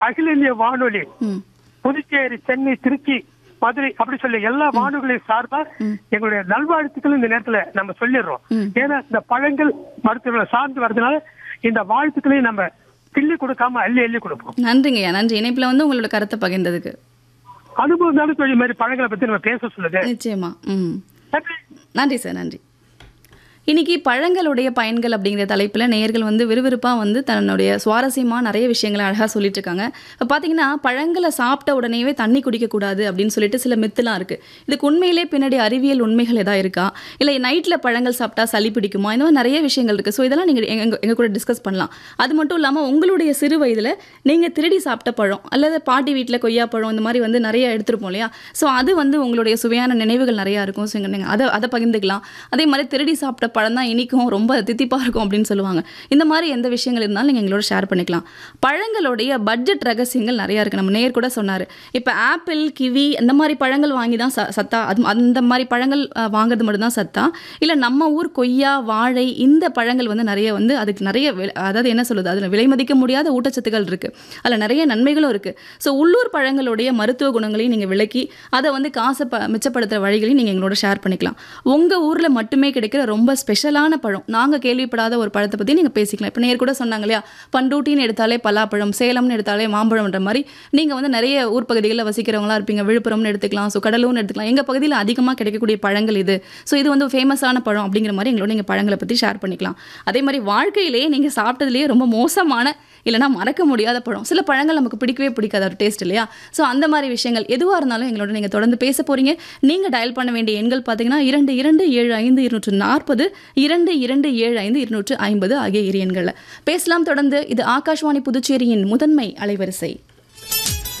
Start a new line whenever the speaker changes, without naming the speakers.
அகில இந்திய வானொலி
ம்
புதுச்சேரி சென்னை திருச்சி மதுரை அப்படி சொல்லி எல்லா வானொலிகளையும் சார்பா எங்களுடைய நல்வாழ்த்துக்கள் இந்த நேரத்துல நம்ம சொல்லிடுறோம்
ம்.
ஏன்னா இந்த பழங்கள் மருத்துவங்களை சார்ந்து வர்றதுனால இந்த வாழ்த்துக்களையும் நம்ம கிள்ளி கொடுக்காம அள்ளி அள்ளி கொடுப்போம்
நன்றிங்கய்யா நன்றி இணைப்பில் வந்து உங்களோட கருத்தை பகிர்ந்ததுக்கு
அனுபவம் தானே தொழில் மாதிரி பழங்களை பத்தி நம்ம பேச சொல்லுது
நிச்சயமா ம்
நன்றி.
நன்றி சார் நன்றி இன்னைக்கு பழங்களுடைய பயன்கள் அப்படிங்கிற தலைப்பில் நேயர்கள் வந்து விறுவிறுப்பாக வந்து தன்னுடைய சுவாரஸ்யமாக நிறைய விஷயங்களை அழகாக சொல்லிட்டு இருக்காங்க இப்போ பார்த்தீங்கன்னா பழங்களை சாப்பிட்ட உடனேவே தண்ணி குடிக்கக்கூடாது அப்படின்னு சொல்லிட்டு சில மித்துலாம் இருக்குது இதுக்கு உண்மையிலே பின்னாடி அறிவியல் உண்மைகள் எதாவது இருக்கா இல்லை நைட்டில் பழங்கள் சாப்பிட்டா சளி பிடிக்குமா இந்த மாதிரி நிறைய விஷயங்கள் இருக்குது ஸோ இதெல்லாம் நீங்கள் எங்க எங்கள் கூட டிஸ்கஸ் பண்ணலாம் அது மட்டும் இல்லாமல் உங்களுடைய சிறு வயதில் நீங்கள் திருடி சாப்பிட்ட பழம் அல்லது பாட்டி வீட்டில் கொய்யா பழம் இந்த மாதிரி வந்து நிறைய எடுத்திருப்போம் இல்லையா ஸோ அது வந்து உங்களுடைய சுவையான நினைவுகள் நிறையா இருக்கும் ஸோ நீங்கள் அதை அதை பகிர்ந்துக்கலாம் அதே மாதிரி திருடி சாப்பிட்ட பழம் தான் இனிக்கும் ரொம்ப தித்திப்பாக இருக்கும் அப்படின்னு சொல்லுவாங்க இந்த மாதிரி எந்த விஷயங்கள் இருந்தாலும் நீங்கள் எங்களோட ஷேர் பண்ணிக்கலாம் பழங்களுடைய பட்ஜெட் ரகசியங்கள் நிறையா இருக்குது நம்ம நேர் கூட சொன்னார் இப்போ ஆப்பிள் கிவி இந்த மாதிரி பழங்கள் வாங்கி தான் ச சத்தா அது அந்த மாதிரி பழங்கள் அஹ், வாங்குறது மட்டும்தான் சத்தா இல்லை நம்ம ஊர் கொய்யா வாழை இந்த பழங்கள் வந்து நிறைய வந்து அதுக்கு நிறைய விலை- அதாவது என்ன சொல்லுது அதில் விலை மதிக்க முடியாத ஊட்டச்சத்துக்கள் இருக்குது அதில் நிறைய நன்மைகளும் இருக்குது ஸோ உள்ளூர் பழங்களுடைய மருத்துவ குணங்களையும் நீங்கள் விளக்கி அதை வந்து காசை ப மிச்சப்படுத்துகிற வழிகளையும் நீங்கள் எங்களோட ஷேர் பண்ணிக்கலாம் உங்கள் ஊரில் மட்டுமே கிடைக்கிற ரொம்ப ஸ்பெஷலான பழம் நாங்கள் கேள்விப்படாத ஒரு பழத்தை பற்றி நீங்கள் பேசிக்கலாம் இப்போ நேர் கூட சொன்னாங்க இல்லையா பண்டூட்டின்னு எடுத்தாலே பலாப்பழம் சேலம்னு எடுத்தாலே மாம்பழம்ன்ற மாதிரி நீங்கள் வந்து நிறைய ஊர் பகுதிகளில் வசிக்கிறவங்களா இருப்பீங்க விழுப்புரம்னு எடுத்துக்கலாம் ஸோ கடலூர்னு எடுத்துக்கலாம் எங்கள் பகுதியில் அதிகமாக கிடைக்கக்கூடிய பழங்கள் இது ஸோ இது வந்து ஃபேமஸான பழம் அப்படிங்கிற மாதிரி எங்களோட நீங்கள் பழங்களை பற்றி ஷேர் பண்ணிக்கலாம் அதே மாதிரி வாழ்க்கையிலேயே நீங்கள் சாப்பிட்டதுலேயே ரொம்ப மோசமான இல்லைனா மறக்க முடியாத பழம் சில பழங்கள் நமக்கு பிடிக்கவே பிடிக்காத ஒரு டேஸ்ட் இல்லையா ஸோ அந்த மாதிரி விஷயங்கள் எதுவாக இருந்தாலும் எங்களோட நீங்கள் தொடர்ந்து பேச போகிறீங்க நீங்கள் டயல் பண்ண வேண்டிய எண்கள் பார்த்தீங்கன்னா இரண்டு இரண்டு ஏழு ஐந்து இருநூற்று நாற்பது இரண்டு இரண்டு ஏழு ஐந்து இருநூற்று ஐம்பது ஆகிய இரு எண்களில் பேசலாம் தொடர்ந்து இது ஆகாஷ்வாணி புதுச்சேரியின் முதன்மை அலைவரிசை